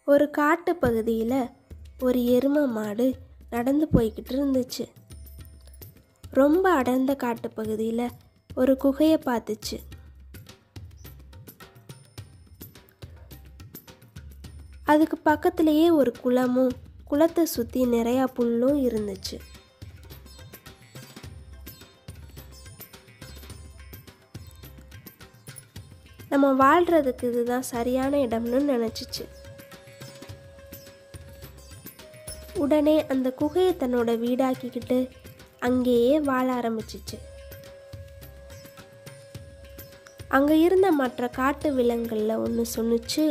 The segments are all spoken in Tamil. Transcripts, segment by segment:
ஒரு காட்டு பகுதியில் ஒரு எருமை மாடு நடந்து போய்கிட்டு இருந்துச்சு ரொம்ப அடர்ந்த காட்டு பகுதியில் ஒரு குகையை பார்த்துச்சு அதுக்கு பக்கத்திலேயே ஒரு குளமும் குளத்தை சுற்றி நிறையா புல்லும் இருந்துச்சு நம்ம வாழ்கிறதுக்கு இதுதான் சரியான இடம்னு நினச்சிச்சு உடனே அந்த குகையை தன்னோட வீடாக்கிக்கிட்டு அங்கேயே வாழ ஆரம்பிச்சிச்சு அங்கே இருந்த மற்ற காட்டு விலங்குகளில் ஒன்று சொன்னுச்சு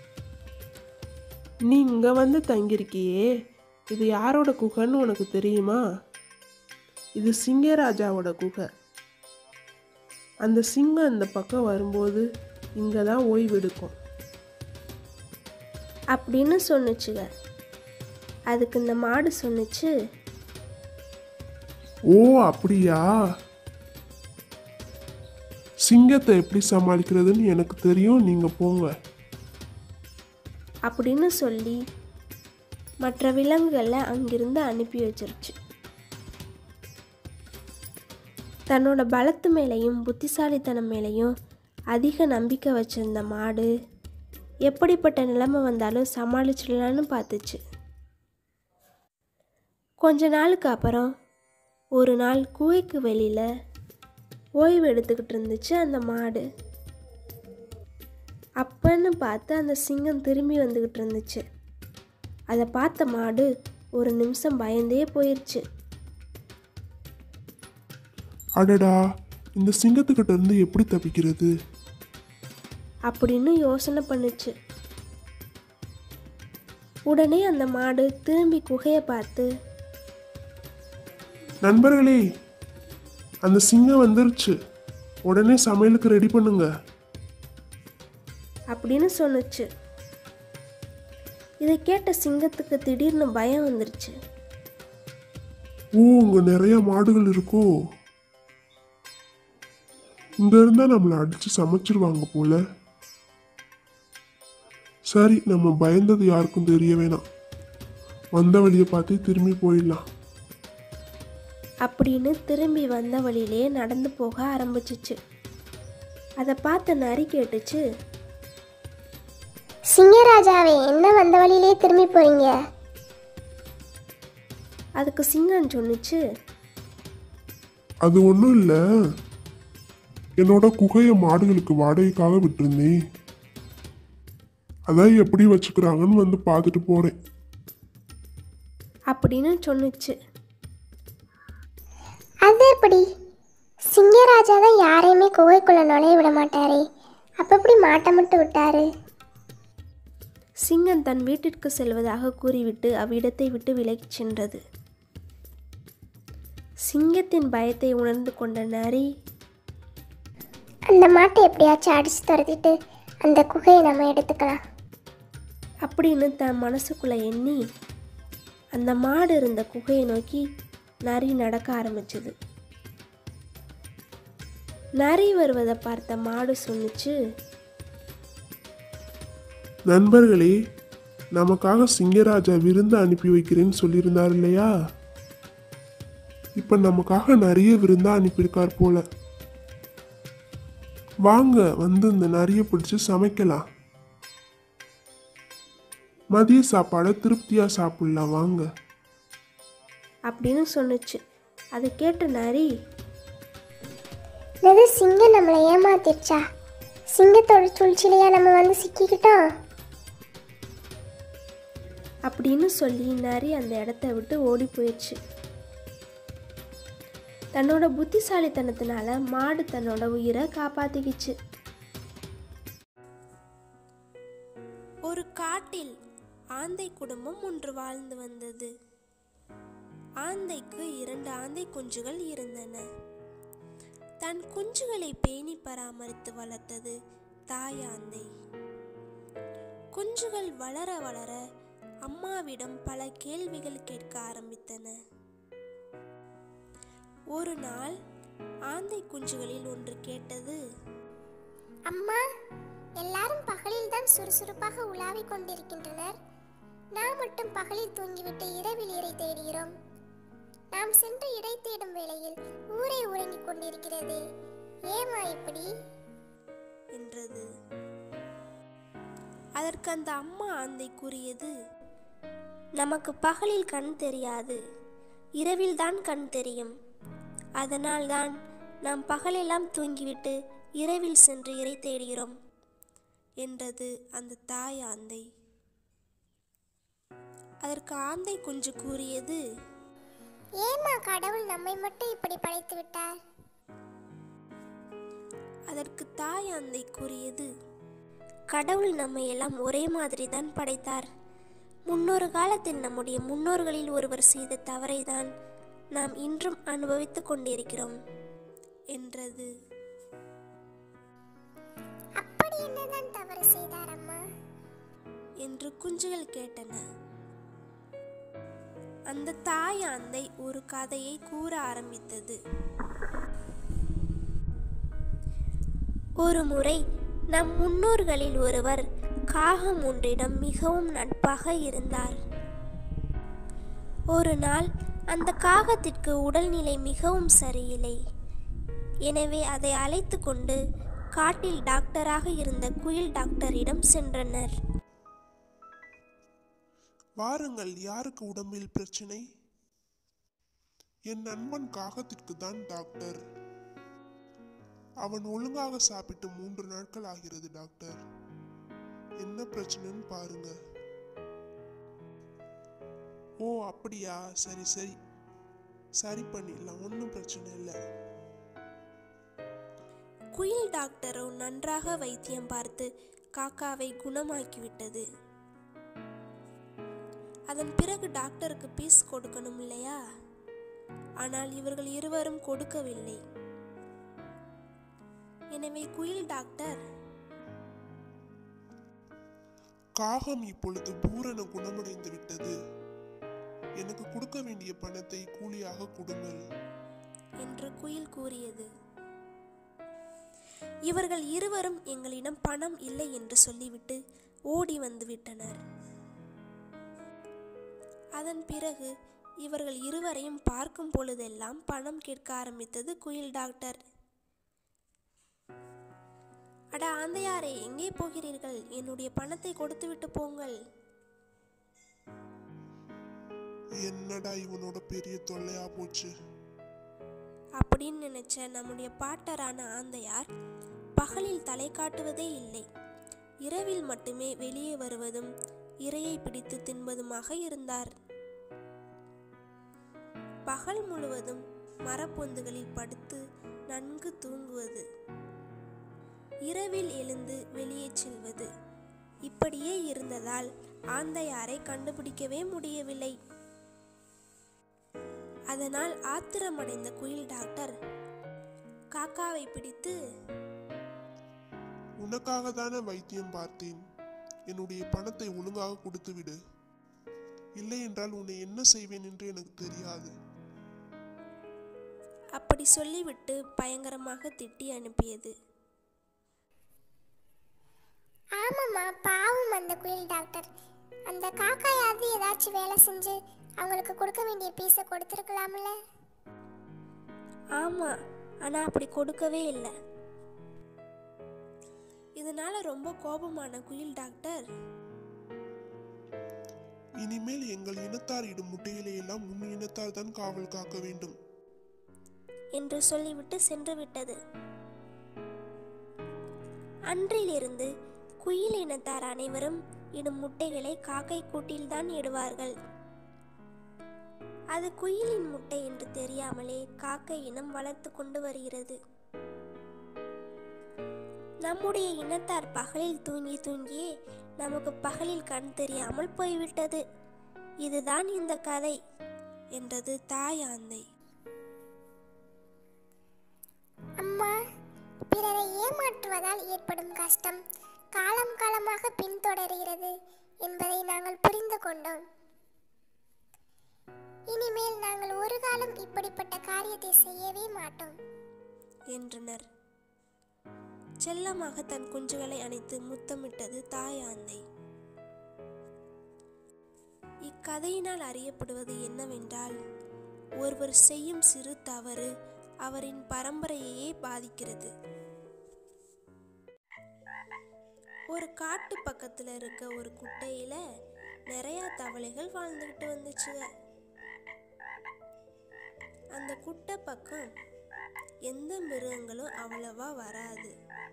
நீ இங்கே வந்து தங்கியிருக்கியே இது யாரோட குகைன்னு உனக்கு தெரியுமா இது சிங்கராஜாவோட குகை அந்த சிங்கம் இந்த பக்கம் வரும்போது இங்கே தான் ஓய்வெடுக்கும் அப்படின்னு சொன்னுச்சுங்க அதுக்கு இந்த மாடு சொன்னுச்சு ஓ அப்படியா சிங்கத்தை எப்படி சமாளிக்கிறதுன்னு எனக்கு தெரியும் நீங்க போங்க அப்படின்னு சொல்லி மற்ற விலங்குகளை அங்கிருந்து அனுப்பி வச்சிருச்சு தன்னோட பலத்து மேலேயும் புத்திசாலித்தனம் மேலேயும் அதிக நம்பிக்கை வச்சிருந்த மாடு எப்படிப்பட்ட நிலைமை வந்தாலும் சமாளிச்சிடலான்னு பார்த்துச்சு கொஞ்ச நாளுக்கு அப்புறம் ஒரு நாள் குகைக்கு வெளியில் ஓய்வு எடுத்துக்கிட்டு இருந்துச்சு அந்த மாடு அப்பன்னு பார்த்து அந்த சிங்கம் திரும்பி வந்துக்கிட்டு இருந்துச்சு அதை பார்த்த மாடு ஒரு நிமிஷம் பயந்தே போயிடுச்சு அடடா இந்த சிங்கத்துக்கிட்ட இருந்து எப்படி தப்பிக்கிறது அப்படின்னு யோசனை பண்ணுச்சு உடனே அந்த மாடு திரும்பி குகையை பார்த்து நண்பர்களே அந்த சிங்கம் வந்துருச்சு உடனே சமையலுக்கு ரெடி பண்ணுங்க அப்படின்னு சொன்னுச்சு இதை கேட்ட சிங்கத்துக்கு திடீர்னு பயம் வந்துருச்சு ஓ உங்க நிறைய மாடுகள் இருக்கோ இங்க இருந்தா நம்மளை அடிச்சு சமைச்சிருவாங்க போல சரி நம்ம பயந்தது யாருக்கும் தெரிய வேணாம் வந்த வழியை பார்த்து திரும்பி போயிடலாம் அப்படின்னு திரும்பி வந்த வழியிலே நடந்து போக ஆரம்பிச்சிச்சு அதை பார்த்த நரி கேட்டுச்சு சிங்கராஜாவே என்ன வந்த வழியிலே திரும்பி போறீங்க அதுக்கு சிங்கம் சொன்னுச்சு அது ஒன்றும் இல்லை என்னோட குகையை மாடுகளுக்கு வாடகைக்காக விட்டிருந்தேன் அதான் எப்படி வச்சுக்கிறாங்கன்னு வந்து பார்த்துட்டு போறேன் அப்படின்னு சொன்னுச்சு அது எப்படி சிங்கராஜா தான் யாரையுமே குகைக்குள்ள நுழைய விட மாட்டாரே அப்ப எப்படி மாட்ட மட்டும் விட்டாரு சிங்கம் தன் வீட்டிற்கு செல்வதாக கூறிவிட்டு அவ்விடத்தை விட்டு விலகிச் சென்றது சிங்கத்தின் பயத்தை உணர்ந்து கொண்ட நரி அந்த மாட்டை எப்படியாச்சும் அடிச்சு துரத்திட்டு அந்த குகையை நம்ம எடுத்துக்கலாம் அப்படின்னு தன் மனசுக்குள்ள எண்ணி அந்த மாடு இருந்த குகையை நோக்கி நரி நடக்க ஆரம்பிச்சது நரி வருவதை பார்த்த மாடு சொன்னுச்சு நண்பர்களே நமக்காக சிங்கராஜா விருந்து அனுப்பி வைக்கிறேன்னு சொல்லியிருந்தார் இல்லையா இப்ப நமக்காக நிறைய விருந்தா அனுப்பியிருக்கார் போல வாங்க வந்து இந்த நிறைய பிடிச்சு சமைக்கலாம் மதிய சாப்பாடை திருப்தியா சாப்பிடலாம் வாங்க அப்படின்னு சொன்னுச்சு அதை கேட்ட நரி என்னது சிங்கம் நம்மளை ஏமாத்திருச்சா சிங்கத்தோட சூழ்ச்சிலையா நம்ம வந்து சிக்கிக்கிட்டோம் அப்படின்னு சொல்லி நரி அந்த இடத்த விட்டு ஓடி போயிடுச்சு தன்னோட புத்திசாலித்தனத்தினால மாடு தன்னோட உயிரை காப்பாத்திக்கிச்சு ஒரு காட்டில் ஆந்தை குடும்பம் ஒன்று வாழ்ந்து வந்தது ஆந்தைக்கு இரண்டு ஆந்தை குஞ்சுகள் இருந்தன தன் குஞ்சுகளை பேணி பராமரித்து வளர்த்தது தாயாந்தை குஞ்சுகள் வளர வளர அம்மாவிடம் பல கேள்விகள் கேட்க ஆரம்பித்தன ஒரு நாள் ஆந்தை குஞ்சுகளில் ஒன்று கேட்டது அம்மா எல்லாரும் பகலில் தான் சுறுசுறுப்பாக உலாவிக் கொண்டிருக்கின்றனர் நாம் மட்டும் பகலில் தூங்கிவிட்டு இரவில் இறை தேடுகிறோம் நாம் சென்று இடை தேடும் வேளையில் ஊரே உறங்கிக் கொண்டிருக்கிறதே ஏமா இப்படி என்றது அதற்கு அந்த அம்மா ஆந்தை கூறியது நமக்கு பகலில் கண் தெரியாது இரவில் தான் கண் தெரியும் அதனால்தான் நாம் பகலெல்லாம் தூங்கிவிட்டு இரவில் சென்று இறை தேடுகிறோம் என்றது அந்த தாய் ஆந்தை அதற்கு ஆந்தை குஞ்சு கூறியது ஏமா கடவுள் நம்மை மட்டும் இப்படி படைத்து விட்டார் அதற்கு தாய் ஆந்தை கூறியது கடவுள் நம்மை எல்லாம் ஒரே மாதிரி தான் படைத்தார் முன்னொரு காலத்தில் நம்முடைய முன்னோர்களில் ஒருவர் செய்த தவறை தான் நாம் இன்றும் அனுபவித்துக் கொண்டிருக்கிறோம் என்றது அப்படி என்னதான் தவறு செய்தார் அம்மா என்று குஞ்சுகள் கேட்டன அந்த தாய் ஆந்தை ஒரு கதையை கூற ஆரம்பித்தது ஒரு முறை நம் முன்னோர்களில் ஒருவர் காகம் ஒன்றிடம் மிகவும் நட்பாக இருந்தார் ஒரு நாள் அந்த காகத்திற்கு உடல்நிலை மிகவும் சரியில்லை எனவே அதை அழைத்து கொண்டு காட்டில் டாக்டராக இருந்த குயில் டாக்டரிடம் சென்றனர் வாருங்கள் யாருக்கு உடம்பில் பிரச்சனை என் நண்பன் காகத்திற்கு தான் டாக்டர் அவன் ஒழுங்காக சாப்பிட்டு மூன்று நாட்கள் ஆகிறது டாக்டர் என்ன பிரச்சனைன்னு பாருங்க ஓ அப்படியா சரி சரி சரி பண்ணிடலாம் ஒன்றும் பிரச்சனை இல்லை குயில் டாக்டரோ நன்றாக வைத்தியம் பார்த்து காக்காவை குணமாக்கிவிட்டது அதன் பிறகு டாக்டருக்கு பீஸ் கொடுக்கணும் இல்லையா ஆனால் இவர்கள் இருவரும் கொடுக்கவில்லை எனவே குயில் டாக்டர் காகம் இப்பொழுது பூரண குணமடைந்து விட்டது எனக்கு கொடுக்க வேண்டிய பணத்தை கூலியாக கொடுங்கள் என்று குயில் கூறியது இவர்கள் இருவரும் எங்களிடம் பணம் இல்லை என்று சொல்லிவிட்டு ஓடி வந்து விட்டனர் அதன் பிறகு இவர்கள் இருவரையும் பார்க்கும் பொழுதெல்லாம் பணம் கேட்க ஆரம்பித்தது குயில் டாக்டர் அட ஆந்தையாரே எங்கே போகிறீர்கள் என்னுடைய பணத்தை கொடுத்துவிட்டு போங்கள் என்னடா இவனோட பெரிய தொல்லையா போச்சு அப்படின்னு நினைச்ச நம்முடைய பாட்டரான ஆந்தையார் பகலில் தலை காட்டுவதே இல்லை இரவில் மட்டுமே வெளியே வருவதும் இரையை பிடித்து தின்பதுமாக இருந்தார் பகல் முழுவதும் மரப்பொந்துகளில் படுத்து நன்கு தூங்குவது இரவில் எழுந்து வெளியே செல்வது இப்படியே இருந்ததால் ஆந்தையாரை கண்டுபிடிக்கவே முடியவில்லை அதனால் ஆத்திரமடைந்த குயில் டாக்டர் காக்காவை பிடித்து உனக்காக தானே வைத்தியம் பார்த்தேன் என்னுடைய பணத்தை ஒழுங்காக கொடுத்து விடு இல்லை என்றால் உன்னை என்ன செய்வேன் என்று எனக்கு தெரியாது அப்படி சொல்லிவிட்டு பயங்கரமாக திட்டி அனுப்பியது ஆமாம்மா பாவம் அந்த குயில் டாக்டர் அந்த காக்காயாவது ஏதாச்சும் வேலை செஞ்சு அவங்களுக்கு கொடுக்க வேண்டிய பீஸை கொடுத்துருக்கலாம்ல ஆமா ஆனா அப்படி கொடுக்கவே இல்லை இதனால ரொம்ப கோபமான குயில் டாக்டர் இனிமேல் எங்கள் இனத்தார் இடும் முட்டைகளை எல்லாம் உன் இனத்தார் தான் காவல் காக்க வேண்டும் என்று சொல்லிவிட்டு சென்று விட்டது அன்றிலிருந்து குயில் இனத்தார் அனைவரும் இடும் முட்டைகளை காக்கை கூட்டில்தான் இடுவார்கள் அது குயிலின் முட்டை என்று தெரியாமலே காக்கை இனம் வளர்த்து கொண்டு வருகிறது நம்முடைய இனத்தார் பகலில் தூங்கி தூங்கியே நமக்கு பகலில் கண் தெரியாமல் போய்விட்டது இதுதான் இந்த கதை என்றது தாய் ஆந்தை அம்மா பிறரை ஏமாற்றுவதால் ஏற்படும் கஷ்டம் காலம் காலமாக பின்தொடர்கிறது என்பதை நாங்கள் புரிந்து கொண்டோம் இனிமேல் நாங்கள் ஒரு காலம் இப்படிப்பட்ட காரியத்தை செய்யவே மாட்டோம் என்றனர் செல்லமாக தன் குஞ்சுகளை அணைத்து முத்தமிட்டது தாய் ஆந்தை இக்கதையினால் அறியப்படுவது என்னவென்றால் ஒருவர் செய்யும் சிறு தவறு அவரின் பரம்பரையையே பாதிக்கிறது ஒரு காட்டு பக்கத்துல இருக்க ஒரு குட்டையில நிறைய தவளைகள் வாழ்ந்துகிட்டு வந்துச்சுங்க அந்த குட்டை பக்கம் எந்த மிருகங்களும் அவ்வளவா வராது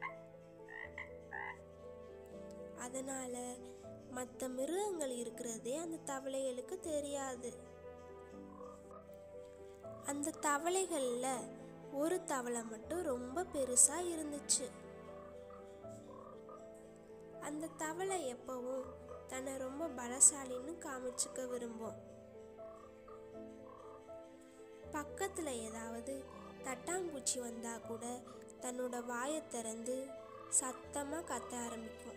அதனால மற்ற மிருகங்கள் இருக்கிறதே அந்த தவளைகளுக்கு தெரியாது அந்த தவளைகள்ல ஒரு தவளை மட்டும் ரொம்ப பெருசா இருந்துச்சு அந்த தவளை எப்பவும் தன்னை ரொம்ப பலசாலின்னு காமிச்சுக்க விரும்பும் பக்கத்துல ஏதாவது தட்டாம்பூச்சி வந்தா கூட தன்னோட வாயை திறந்து சத்தமா கத்த ஆரம்பிக்கும்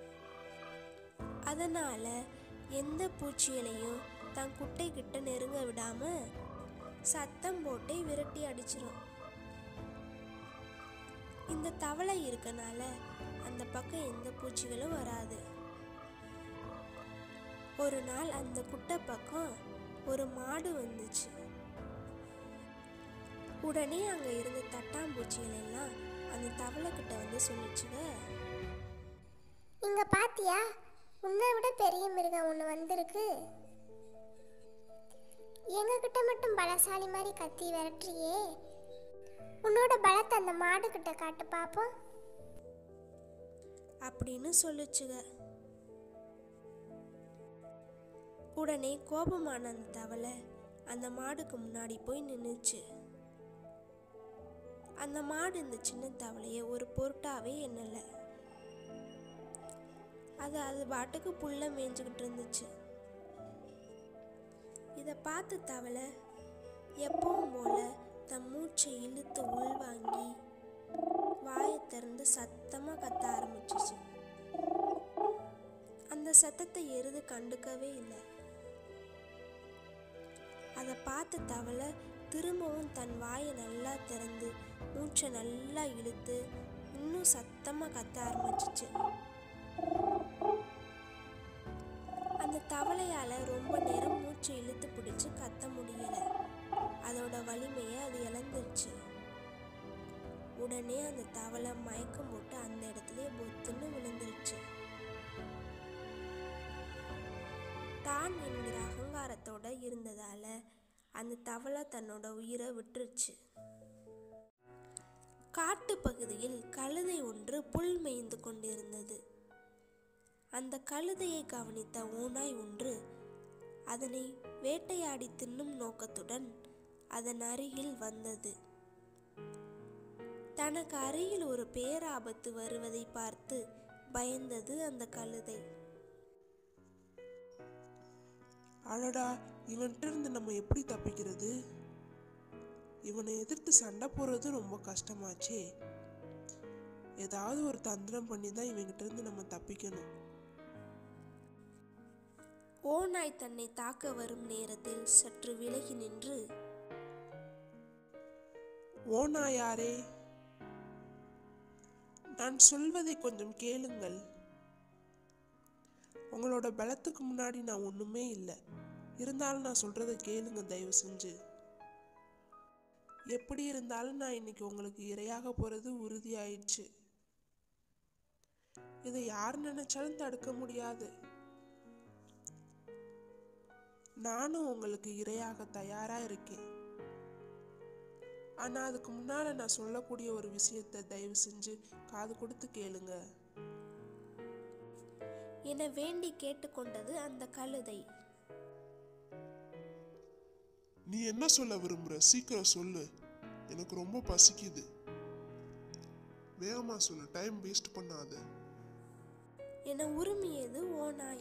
அதனால எந்த பூச்சிகளையும் தன் குட்டை கிட்ட நெருங்க விடாம சத்தம் போட்டே விரட்டி அடிச்சிரும் இந்த தவளை இருக்கனால அந்த பக்கம் எந்த பூச்சிகளும் வராது ஒரு நாள் அந்த குட்டை பக்கம் ஒரு மாடு வந்துச்சு உடனே அங்க இருந்த தட்டாம்பூச்சிகள் எல்லாம் அந்த தவளை கிட்ட வந்து சொல்லிச்சுங்க இங்க பாத்தியா உன்னை விட பெரிய மிருகம் ஒன்று வந்திருக்கு எங்க கிட்ட மட்டும் பலசாலி மாதிரி கத்தி விரட்டுறியே உன்னோட பலத்தை அந்த மாடு கிட்ட காட்டு பாப்போம் அப்படின்னு சொல்லுச்சுங்க உடனே கோபமான அந்த தவளை அந்த மாடுக்கு முன்னாடி போய் நின்னுச்சு அந்த மாடு இந்த சின்ன தவளைய ஒரு பொருட்டாவே எண்ணல அது அது பாட்டுக்கு புல்ல மேய்ஞ்சுக்கிட்டு இருந்துச்சு இதை பார்த்து தவளை எப்பவும் போல தன் மூச்சை இழுத்து உள்வாங்கி வாயை திறந்து சத்தமா கத்த ஆரம்பிச்சிச்சு அந்த சத்தத்தை எருது கண்டுக்கவே இல்லை அதை பார்த்த தவளை திரும்பவும் தன் வாயை நல்லா திறந்து மூச்சை நல்லா இழுத்து இன்னும் சத்தமா கத்த ஆரம்பிச்சிச்சு அந்த தவளையால ரொம்ப நேரம் மூச்சை இழுத்து பிடிச்சு கத்த முடியல அதோட வலிமையை அது இழந்துருச்சு உடனே அந்த தவளை மயக்கம் போட்டு அந்த இடத்துல பொத்துன்னு விழுந்துருச்சு தான் என்கிற அகங்காரத்தோட இருந்ததால அந்த தவளை தன்னோட உயிரை விட்டுருச்சு காட்டு பகுதியில் கழுதை ஒன்று புல் மேய்ந்து கொண்டிருந்தது அந்த கழுதையை கவனித்த ஓநாய் ஒன்று அதனை வேட்டையாடி தின்னும் நோக்கத்துடன் அதன் அருகில் வந்தது தனக்கு அருகில் ஒரு பேராபத்து வருவதை பார்த்து பயந்தது அந்த கழுதை அடடா இவன்கிட்ட இருந்து நம்ம எப்படி தப்பிக்கிறது இவனை எதிர்த்து சண்டை போடுறது ரொம்ப கஷ்டமாச்சே ஏதாவது ஒரு தந்திரம் பண்ணி தான் இவன்கிட்ட இருந்து நம்ம தப்பிக்கணும் ஓநாய் தன்னை தாக்க வரும் நேரத்தில் சற்று விலகி நின்று ஓனா யாரே நான் சொல்வதை கொஞ்சம் கேளுங்கள் உங்களோட பலத்துக்கு முன்னாடி நான் ஒண்ணுமே இல்லை இருந்தாலும் நான் சொல்றதை கேளுங்க தயவு செஞ்சு எப்படி இருந்தாலும் நான் இன்னைக்கு உங்களுக்கு இரையாக போறது உறுதியாயிடுச்சு இதை யார் நினைச்சாலும் தடுக்க முடியாது நானும் உங்களுக்கு இரையாக தயாரா இருக்கேன் ஆனா அதுக்கு முன்னால நான் சொல்லக்கூடிய ஒரு விஷயத்தை தயவு செஞ்சு காது கொடுத்து கேளுங்க என வேண்டி கேட்டுக்கொண்டது அந்த கழுதை நீ என்ன சொல்ல விரும்புற சீக்கிரம் சொல்லு எனக்கு ரொம்ப பசிக்குது வேகமா சொல்லு டைம் வேஸ்ட் பண்ணாத என உருமியது ஓநாய்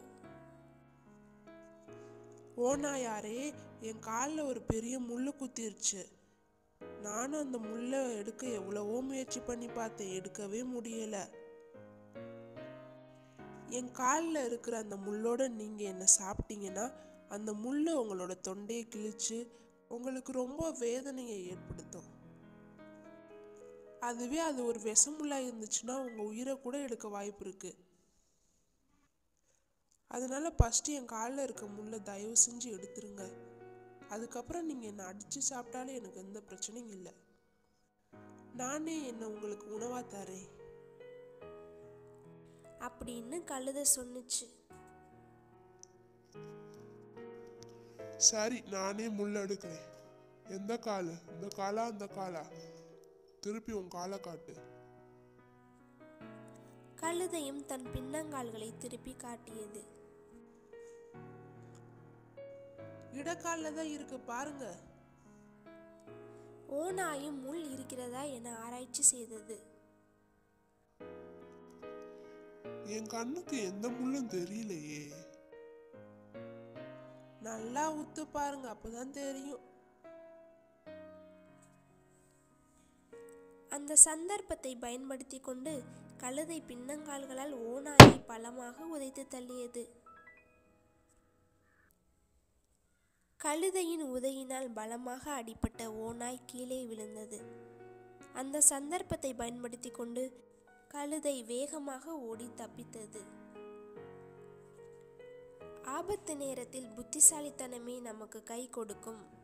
ஓனாயாரே என் காலில் ஒரு பெரிய முள்ளு குத்திருச்சு நானும் அந்த முள்ளை எடுக்க எவ்வளவோ முயற்சி பண்ணி பார்த்தேன் எடுக்கவே முடியல என் காலில் இருக்கிற அந்த முள்ளோட நீங்க என்ன சாப்பிட்டீங்கன்னா அந்த முள்ளு உங்களோட தொண்டையை கிழிச்சு உங்களுக்கு ரொம்ப வேதனையை ஏற்படுத்தும் அதுவே அது ஒரு விஷமுள்ளா இருந்துச்சுன்னா உங்கள் உயிரை கூட எடுக்க வாய்ப்பு இருக்கு அதனால ஃபஸ்ட்டு என் காலில் இருக்க முள்ளை தயவு செஞ்சு எடுத்துருங்க அதுக்கப்புறம் நீங்கள் என்னை அடித்து சாப்பிட்டாலும் எனக்கு எந்த பிரச்சனையும் இல்லை நானே என்னை உங்களுக்கு உணவாக தரேன் அப்படின்னு கழுதை சொன்னுச்சு சரி நானே முள் எடுக்கிறேன் எந்த காலு இந்த காலா அந்த காலா திருப்பி உன் காலை காட்டு கழுதையும் தன் பின்னங்கால்களை திருப்பி காட்டியது இடக்காலில் தான் இருக்கு பாருங்க ஓநாயும் முள் இருக்கிறதா என ஆராய்ச்சி செய்தது என் கண்ணுக்கு எந்த முள்ளும் தெரியலையே நல்லா உத்து பாருங்க அப்பதான் தெரியும் அந்த சந்தர்ப்பத்தை பயன்படுத்தி கொண்டு கழுதை பின்னங்கால்களால் ஓநாயை பலமாக உதைத்து தள்ளியது கழுதையின் உதையினால் பலமாக அடிபட்ட ஓநாய் கீழே விழுந்தது அந்த சந்தர்ப்பத்தை பயன்படுத்தி கொண்டு கழுதை வேகமாக ஓடி தப்பித்தது ஆபத்து நேரத்தில் புத்திசாலித்தனமே நமக்கு கை கொடுக்கும்